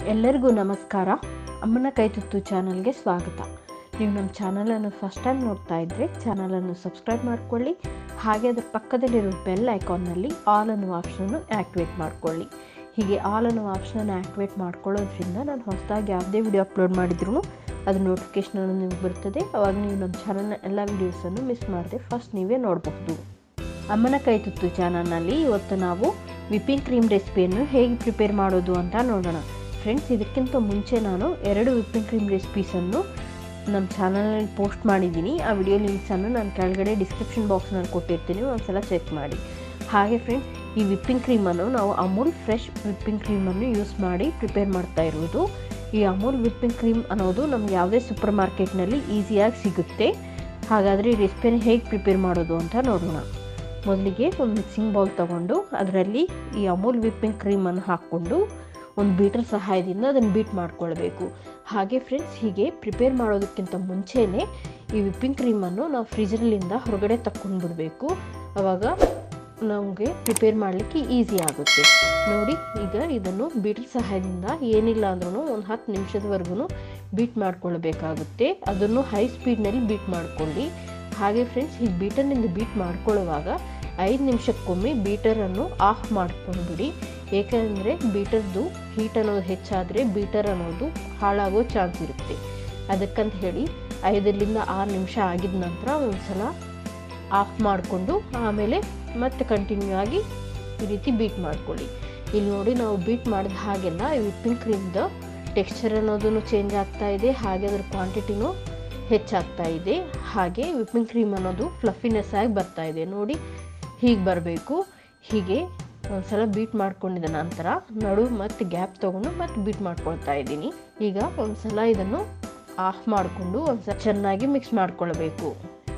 ಎಲ್ಲರಿಗೂ ನಮಸ್ಕಾರ ಅಮ್ಮನ ಕೈ ತುತ್ತು ಚಾನಲ್ಗೆ ಸ್ವಾಗತ ನೀವು ನಮ್ಮ ಚಾನಲನ್ನು ಫಸ್ಟ್ ಟೈಮ್ ನೋಡ್ತಾ ಇದ್ದರೆ ಚಾನಲನ್ನು ಸಬ್ಸ್ಕ್ರೈಬ್ ಮಾಡ್ಕೊಳ್ಳಿ ಹಾಗೆ ಅದರ ಪಕ್ಕದಲ್ಲಿರೋ ಬೆಲ್ ಐಕಾನ್ನಲ್ಲಿ ಆಲ್ ಅನ್ನೋ ಆಪ್ಷನ್ನು ಆ್ಯಕ್ಟಿವೇಟ್ ಮಾಡ್ಕೊಳ್ಳಿ ಹೀಗೆ ಆಲ್ ಅನ್ನೋ ಆಪ್ಷನನ್ನು ಆ್ಯಕ್ಟಿವೇಟ್ ಮಾಡ್ಕೊಳ್ಳೋದ್ರಿಂದ ನಾನು ಹೊಸದಾಗಿ ಯಾವುದೇ ವಿಡಿಯೋ ಅಪ್ಲೋಡ್ ಮಾಡಿದ್ರು ಅದು ನೋಟಿಫಿಕೇಷನ್ ನಿಮ್ಗೆ ಬರ್ತದೆ ಅವಾಗ ನೀವು ನಮ್ಮ ಚಾನಲ್ನ ಎಲ್ಲ ವೀಡಿಯೋಸನ್ನು ಮಿಸ್ ಮಾಡದೆ ಫಸ್ಟ್ ನೀವೇ ನೋಡಬಹುದು ಅಮ್ಮನ ಕೈ ತುತ್ತು ಚಾನಲ್ನಲ್ಲಿ ಇವತ್ತು ನಾವು ವಿಪ್ಪಿಂಗ್ ಕ್ರೀಮ್ ರೆಸಿಪಿಯನ್ನು ಹೇಗೆ ಪ್ರಿಪೇರ್ ಮಾಡೋದು ಅಂತ ನೋಡೋಣ ಫ್ರೆಂಡ್ಸ್ ಇದಕ್ಕಿಂತ ಮುಂಚೆ ನಾನು ಎರಡು ವಿಪ್ಪಿಂಗ್ ಕ್ರೀಮ್ ರೆಸಿಪೀಸನ್ನು ನಮ್ಮ ಚಾನಲಲ್ಲಿ ಪೋಸ್ಟ್ ಮಾಡಿದ್ದೀನಿ ಆ ವಿಡಿಯೋ ಲಿಂಕ್ಸನ್ನು ನಾನು ಕೆಳಗಡೆ ಡಿಸ್ಕ್ರಿಪ್ಷನ್ ಬಾಕ್ಸ್ನಲ್ಲಿ ಕೊಟ್ಟಿರ್ತೀನಿ ಒಂದ್ಸಲ ಚೆಕ್ ಮಾಡಿ ಹಾಗೆ ಫ್ರೆಂಡ್ಸ್ ಈ ವಿಪ್ಪಿಂಗ್ ಕ್ರೀಮನ್ನು ನಾವು ಅಮೂಲ್ ಫ್ರೆಶ್ ವಿಪ್ಪಿಂಗ್ ಕ್ರೀಮನ್ನು ಯೂಸ್ ಮಾಡಿ ಪ್ರಿಪೇರ್ ಮಾಡ್ತಾ ಇರೋದು ಈ ಅಮೂಲ್ ವಿಪ್ಪಿಂಗ್ ಕ್ರೀಮ್ ಅನ್ನೋದು ನಮ್ಗೆ ಯಾವುದೇ ಸೂಪರ್ ಮಾರ್ಕೆಟ್ನಲ್ಲಿ ಈಸಿಯಾಗಿ ಸಿಗುತ್ತೆ ಹಾಗಾದರೆ ಈ ರೆಸಿಪಿನ ಹೇಗೆ ಪ್ರಿಪೇರ್ ಮಾಡೋದು ಅಂತ ನೋಡೋಣ ಮೊದಲಿಗೆ ಒಂದು ಮಿಕ್ಸಿಂಗ್ ಬೌಲ್ ತಗೊಂಡು ಅದರಲ್ಲಿ ಈ ಅಮೂಲ್ ವಿಪ್ಪಿಂಗ್ ಕ್ರೀಮನ್ನು ಹಾಕ್ಕೊಂಡು ಒಂದು ಬೀಟರ್ ಸಹಾಯದಿಂದ ಅದನ್ನು ಬೀಟ್ ಮಾಡ್ಕೊಳ್ಬೇಕು ಹಾಗೆ ಫ್ರೆಂಡ್ಸ್ ಹೀಗೆ ಪ್ರಿಪೇರ್ ಮಾಡೋದಕ್ಕಿಂತ ಮುಂಚೆನೇ ಈ ವಿಪ್ಪಿಂಗ್ ಕ್ರೀಮನ್ನು ನಾವು ಫ್ರಿಜರಲ್ಲಿಂದ ಹೊರಗಡೆ ತಕ್ಕೊಂಡು ಬಿಡಬೇಕು ಆವಾಗ ನಮಗೆ ಪ್ರಿಪೇರ್ ಮಾಡಲಿಕ್ಕೆ ಈಸಿ ಆಗುತ್ತೆ ನೋಡಿ ಈಗ ಇದನ್ನು ಬೀಟರ್ ಸಹಾಯದಿಂದ ಏನಿಲ್ಲ ಅಂದ್ರೂ ಒಂದು ಹತ್ತು ನಿಮಿಷದವರೆಗೂ ಬೀಟ್ ಮಾಡ್ಕೊಳ್ಬೇಕಾಗುತ್ತೆ ಅದನ್ನು ಹೈ ಸ್ಪೀಡ್ನಲ್ಲಿ ಬೀಟ್ ಮಾಡ್ಕೊಳ್ಳಿ ಹಾಗೆ ಫ್ರೆಂಡ್ಸ್ ಈ ಬೀಟರ್ನಿಂದ ಬೀಟ್ ಮಾಡ್ಕೊಳ್ಳುವಾಗ ಐದು ನಿಮಿಷಕ್ಕೊಮ್ಮೆ ಬೀಟರನ್ನು ಆಫ್ ಮಾಡ್ಕೊಂಡ್ಬಿಡಿ ಏಕೆಂದರೆ ಬೀಟರ್ದು ಹೀಟ್ ಅನ್ನೋದು ಹೆಚ್ಚಾದರೆ ಬೀಟರ್ ಅನ್ನೋದು ಹಾಳಾಗೋ ಚಾನ್ಸ್ ಇರುತ್ತೆ ಅದಕ್ಕಂತ ಹೇಳಿ ಐದರಿಂದ ಆರು ನಿಮಿಷ ಆಗಿದ ನಂತರ ಒಂದು ಸಲ ಆಫ್ ಮಾಡಿಕೊಂಡು ಆಮೇಲೆ ಮತ್ತೆ ಕಂಟಿನ್ಯೂ ಆಗಿ ಈ ರೀತಿ ಬೀಟ್ ಮಾಡ್ಕೊಳ್ಳಿ ಇಲ್ಲಿ ನೋಡಿ ನಾವು ಬೀಟ್ ಮಾಡಿದ ಹಾಗೆಲ್ಲ ವಿಪ್ಪಿಂಗ್ ಕ್ರೀಮ್ದು ಟೆಕ್ಸ್ಚರ್ ಅನ್ನೋದನ್ನು ಚೇಂಜ್ ಆಗ್ತಾ ಇದೆ ಹಾಗೆ ಅದರ ಕ್ವಾಂಟಿಟಿನೂ ಹೆಚ್ಚಾಗ್ತಾ ಇದೆ ಹಾಗೆ ವಿಪ್ಪಿಂಗ್ ಕ್ರೀಮ್ ಅನ್ನೋದು ಫ್ಲಫಿನೆಸ್ ಆಗಿ ಬರ್ತಾ ಇದೆ ನೋಡಿ ಹೀಗೆ ಬರಬೇಕು ಹೀಗೆ ಒಂದ್ಸಲ ಬೀಟ್ ಮಾಡ್ಕೊಂಡಿದ ನಂತರ ನಡು ಮತ್ತು ಗ್ಯಾಪ್ ತೊಗೊಂಡು ಮತ್ತೆ ಬೀಟ್ ಮಾಡ್ಕೊಳ್ತಾ ಇದ್ದೀನಿ ಈಗ ಒಂದ್ಸಲ ಇದನ್ನು ಆಫ್ ಮಾಡಿಕೊಂಡು ಒಂದ್ಸಲ ಚೆನ್ನಾಗಿ ಮಿಕ್ಸ್ ಮಾಡ್ಕೊಳ್ಬೇಕು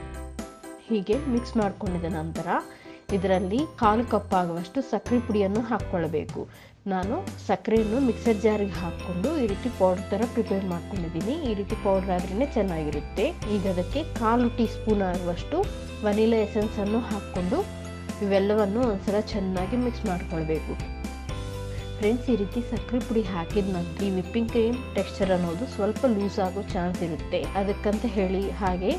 ಹೀಗೆ ಮಿಕ್ಸ್ ಮಾಡ್ಕೊಂಡಿದ ನಂತರ ಇದರಲ್ಲಿ ಕಾಲು ಕಪ್ ಆಗುವಷ್ಟು ಸಕ್ಕರೆ ಪುಡಿಯನ್ನು ಹಾಕ್ಕೊಳ್ಬೇಕು ನಾನು ಸಕ್ಕರೆಯನ್ನು ಮಿಕ್ಸರ್ ಜಾರಿಗೆ ಹಾಕ್ಕೊಂಡು ಈ ರೀತಿ ಪೌಡರ್ ಥರ ಪ್ರಿಪೇರ್ ಮಾಡ್ಕೊಂಡಿದ್ದೀನಿ ಈ ರೀತಿ ಪೌಡರ್ ಆದ್ರೇ ಚೆನ್ನಾಗಿರುತ್ತೆ ಈಗ ಅದಕ್ಕೆ ಕಾಲು ಟೀ ಸ್ಪೂನ್ ಆಗುವಷ್ಟು ವನಿಲಾ ಎಸೆನ್ಸನ್ನು ಹಾಕ್ಕೊಂಡು ಇವೆಲ್ಲವನ್ನು ಒಂದ್ಸಲ ಚೆನ್ನಾಗಿ ಮಿಕ್ಸ್ ಮಾಡ್ಕೊಳ್ಬೇಕು ಫ್ರೆಂಡ್ಸ್ ಈ ರೀತಿ ಸಕ್ಕರೆ ಪುಡಿ ಹಾಕಿದ ನಂತರ ಈ ವಿಪ್ಪಿಂಗ್ ಕ್ರೀಮ್ ಟೆಕ್ಸ್ಚರ್ ಅನ್ನೋದು ಸ್ವಲ್ಪ ಲೂಸ್ ಆಗೋ ಚಾನ್ಸ್ ಇರುತ್ತೆ ಅದಕ್ಕಂತ ಹೇಳಿ ಹಾಗೆ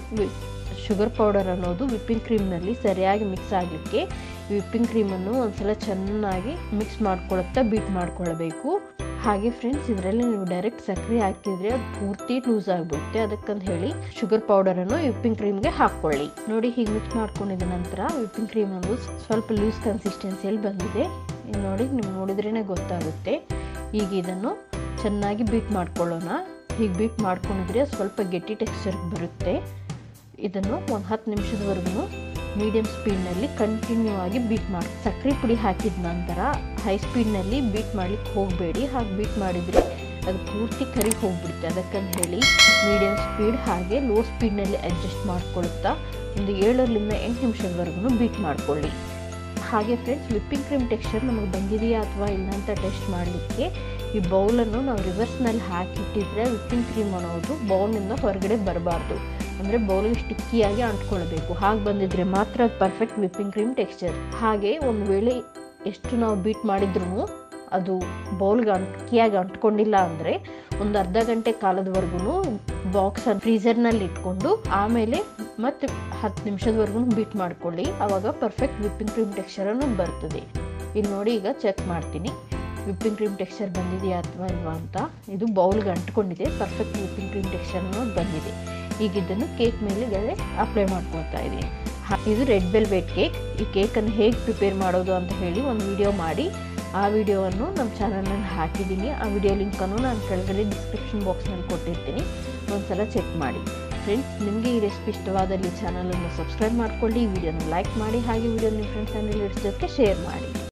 ಶುಗರ್ ಪೌಡರ್ ಅನ್ನೋದು ವಿಪ್ಪಿಂಗ್ ಕ್ರೀಮ್ನಲ್ಲಿ ಸರಿಯಾಗಿ ಮಿಕ್ಸ್ ಆಗಲಿಕ್ಕೆ ವಿಪ್ಪಿಂಗ್ ಕ್ರೀಮನ್ನು ಒಂದ್ಸಲ ಚೆನ್ನಾಗಿ ಮಿಕ್ಸ್ ಮಾಡ್ಕೊಳುತ್ತಾ ಬೀಟ್ ಮಾಡ್ಕೊಳ್ಬೇಕು ಹಾಗೆ ಫ್ರೆಂಡ್ಸ್ ಇದರಲ್ಲಿ ನೀವು ಡೈರೆಕ್ಟ್ ಸಕ್ಕರೆ ಹಾಕಿದ್ರೆ ಅದು ಪೂರ್ತಿ ಲೂಸ್ ಆಗಿಬಿಡುತ್ತೆ ಅದಕ್ಕಂತ ಹೇಳಿ ಶುಗರ್ ಪೌಡರನ್ನು ವಿಪ್ಪಿಂಗ್ ಕ್ರೀಮ್ಗೆ ಹಾಕ್ಕೊಳ್ಳಿ ನೋಡಿ ಹೀಗೆ ಮಿಕ್ಸ್ ಮಾಡ್ಕೊಂಡಿದ ನಂತರ ವಿಪ್ಪಿಂಗ್ ಕ್ರೀಮ್ ಅನ್ನೋದು ಸ್ವಲ್ಪ ಲೂಸ್ ಕನ್ಸಿಸ್ಟೆನ್ಸಿಯಲ್ಲಿ ಬಂದಿದೆ ನೋಡಿ ನೀವು ನೋಡಿದ್ರೇ ಗೊತ್ತಾಗುತ್ತೆ ಈಗ ಇದನ್ನು ಚೆನ್ನಾಗಿ ಬೀಟ್ ಮಾಡ್ಕೊಳ್ಳೋಣ ಹೀಗೆ ಬೀಟ್ ಮಾಡ್ಕೊಂಡಿದ್ರೆ ಸ್ವಲ್ಪ ಗಟ್ಟಿ ಟೆಕ್ಸ್ಚರ್ ಬರುತ್ತೆ ಇದನ್ನು ಒಂದು ಹತ್ತು ನಿಮಿಷದವರೆಗೂ ಮೀಡಿಯಮ್ ಸ್ಪೀಡ್ನಲ್ಲಿ ಕಂಟಿನ್ಯೂ ಆಗಿ ಬೀಟ್ ಮಾಡಿ ಸಕ್ಕರೆ ಪುಡಿ ಹಾಕಿದ ನಂತರ ಹೈ ಸ್ಪೀಡ್ನಲ್ಲಿ ಬೀಟ್ ಮಾಡ್ಲಿಕ್ಕೆ ಹೋಗಬೇಡಿ ಹಾಗೆ ಬೀಟ್ ಮಾಡಿದರೆ ಅದು ಪೂರ್ತಿ ಕರಿಗೆ ಹೋಗ್ಬಿಡುತ್ತೆ ಅದಕ್ಕಂತ ಹೇಳಿ ಮೀಡಿಯಮ್ ಸ್ಪೀಡ್ ಹಾಗೆ ಲೋ ಸ್ಪೀಡ್ನಲ್ಲಿ ಅಡ್ಜಸ್ಟ್ ಮಾಡ್ಕೊಳ್ತಾ ಒಂದು ಏಳರಿಂದ ಎಂಟು ನಿಮಿಷದವರೆಗೂ ಬೀಟ್ ಮಾಡ್ಕೊಳ್ಳಿ ಹಾಗೆ ಫ್ರೆಂಡ್ಸ್ ವಿಪ್ಪಿಂಗ್ ಕ್ರೀಮ್ ಟೆಕ್ಸ್ಚರ್ ನಮಗೆ ಬಂದಿದೆಯಾ ಅಥವಾ ಇಲ್ಲ ಅಂತ ಟೆಸ್ಟ್ ಮಾಡಲಿಕ್ಕೆ ಈ ಬೌಲನ್ನು ನಾವು ರಿವರ್ಸ್ನಲ್ಲಿ ಹಾಕಿಟ್ಟಿದ್ರೆ ವಿಪ್ಪಿಂಗ್ ಕ್ರೀಮ್ ಅನ್ನೋದು ಬೌಲ್ನಿಂದ ಹೊರಗಡೆ ಬರಬಾರ್ದು ಅಂದರೆ ಬೌಲಿಗೆ ಸ್ಟಿಕ್ಕಿಯಾಗಿ ಅಂಟ್ಕೊಳ್ಬೇಕು ಹಾಗೆ ಬಂದಿದ್ರೆ ಮಾತ್ರ ಪರ್ಫೆಕ್ಟ್ ವಿಪ್ಪಿಂಗ್ ಕ್ರೀಮ್ ಟೆಕ್ಸ್ಚರ್ ಹಾಗೆ ಒಂದು ವೇಳೆ ಎಷ್ಟು ನಾವು ಬೀಟ್ ಮಾಡಿದ್ರೂ ಅದು ಬೌಲ್ಗೆ ಅಂಟ್ಕಿಯಾಗಿ ಅಂಟ್ಕೊಂಡಿಲ್ಲ ಅಂದರೆ ಒಂದು ಅರ್ಧ ಗಂಟೆ ಕಾಲದವರೆಗೂ ಬಾಕ್ಸ್ ಫ್ರೀಸರ್ನಲ್ಲಿ ಇಟ್ಕೊಂಡು ಆಮೇಲೆ ಮತ್ತೆ ಹತ್ತು ನಿಮಿಷದವರೆಗೂ ಬೀಟ್ ಮಾಡ್ಕೊಳ್ಳಿ ಆವಾಗ ಪರ್ಫೆಕ್ಟ್ ವಿಪ್ಪಿಂಗ್ ಕ್ರೀಮ್ ಟೆಕ್ಸ್ಚರನ್ನು ಬರ್ತದೆ ಇಲ್ಲಿ ನೋಡಿ ಈಗ ಚೆಕ್ ಮಾಡ್ತೀನಿ ವಿಪ್ಪಿಂಗ್ ಕ್ರೀಮ್ ಟೆಕ್ಸ್ಚರ್ ಬಂದಿದೆಯಾ ಅಥವಾ ಇಲ್ವಾ ಅಂತ ಇದು ಬೌಲ್ಗೆ ಅಂಟ್ಕೊಂಡಿದೆ ಪರ್ಫೆಕ್ಟ್ ವಿಪ್ಪಿಂಗ್ ಕ್ರೀಮ್ ಟೆಕ್ಸ್ಚರ್ ಅನ್ನೋದು ಬಂದಿದೆ ಈಗ ಇದನ್ನು ಕೇಕ್ ಮೇಲೆಗಡೆ ಅಪ್ಲೈ ಮಾಡ್ಕೊಳ್ತಾ ಇದ್ದೀನಿ ಇದು ರೆಡ್ ವೆಲ್ವೆಟ್ ಕೇಕ್ ಈ ಕೇಕನ್ನು ಹೇಗೆ ಪ್ರಿಪೇರ್ ಮಾಡೋದು ಅಂತ ಹೇಳಿ ಒಂದು ವಿಡಿಯೋ ಮಾಡಿ ಆ ವಿಡಿಯೋವನ್ನು ನಮ್ಮ ಚಾನಲ್ನಲ್ಲಿ ಹಾಕಿದ್ದೀನಿ ಆ ವಿಡಿಯೋ ಲಿಂಕನ್ನು ನಾನು ಕೆಳಗಡೆ ಡಿಸ್ಕ್ರಿಪ್ಷನ್ ಬಾಕ್ಸ್ನಲ್ಲಿ ಕೊಟ್ಟಿರ್ತೀನಿ ಒಂದ್ಸಲ ಚೆಕ್ ಮಾಡಿ ಫ್ರೆಂಡ್ಸ್ ನಿಮಗೆ ಈ ರೆಸಿಪಿ ಇಷ್ಟವಾದಲ್ಲಿ ಚಾನಲನ್ನು ಸಬ್ಸ್ಕ್ರೈಬ್ ಮಾಡ್ಕೊಳ್ಳಿ ಈ ವಿಡಿಯೋನ ಲೈಕ್ ಮಾಡಿ ಹಾಗೆ ವಿಡಿಯೋ ನಿಮ್ಮ ಫ್ರೆಂಡ್ಸ್ ಫ್ಯಾಮಿಲಿ ಜೊತೆ ಶೇರ್ ಮಾಡಿ